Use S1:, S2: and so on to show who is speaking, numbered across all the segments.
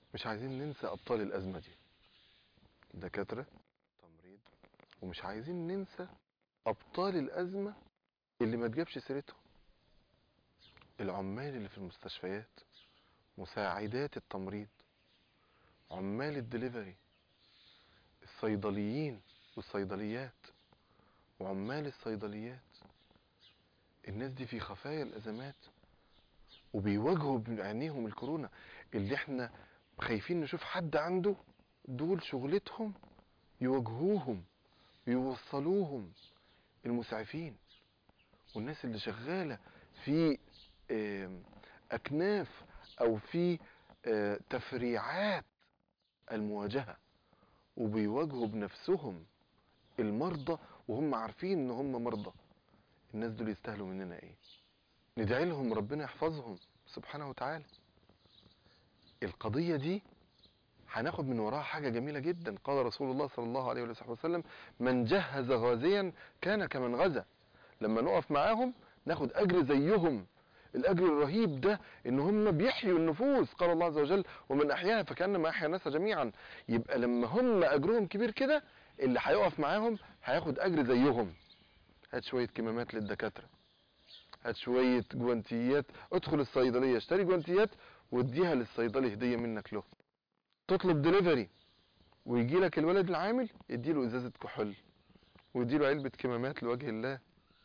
S1: مش عايزين ننسى ابطال الازمه دي دكاتره تمريض ومش عايزين ننسى ابطال الازمه اللي ما تجابش سيرتهم العمال اللي في المستشفيات مساعدات التمريض عمال الدليفري الصيدليين والصيدليات وعمال الصيدليات الناس دي في خفايا الازمات وبيواجهوا بعينيهم الكورونا اللي احنا خايفين نشوف حد عنده دول شغلتهم يواجهوهم يوصلوهم المسعفين والناس اللي شغالة في آم، أكناف أو في آه، تفريعات المواجهة وبيواجهوا بنفسهم المرضى وهم عارفين ان هم مرضى الناس دول يستاهلوا مننا ايه ندعي لهم ربنا يحفظهم سبحانه وتعالى القضية دي هناخد من وراها حاجة جميلة جدا قال رسول الله صلى الله عليه وصحبه وسلم من جهز غازيا كان كمن غزا لما نقف معاهم ناخد أجر زيهم الأجر الرهيب ده إن هم بيحيوا النفوس قال الله عز وجل ومن أحياها فكأنما أحيا الناس جميعا يبقى لما هم أجرهم كبير كده اللي هيقف معاهم هياخد أجر زيهم هات شوية كمامات للدكاترة هات شوية جوانتيات ادخل الصيدلية اشتري جوانتيات واديها للصيدلي هدية منك له تطلب دليفري ويجي لك الولد العامل يديله ازازة كحول ويديله علبة كمامات لوجه الله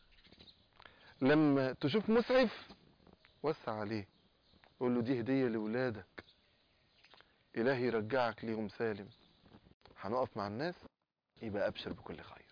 S1: لما تشوف مسعف وسع عليه قول له دي هدية لولادك إلهي يرجعك ليهم سالم هنقف مع الناس يبقى أبشر بكل خير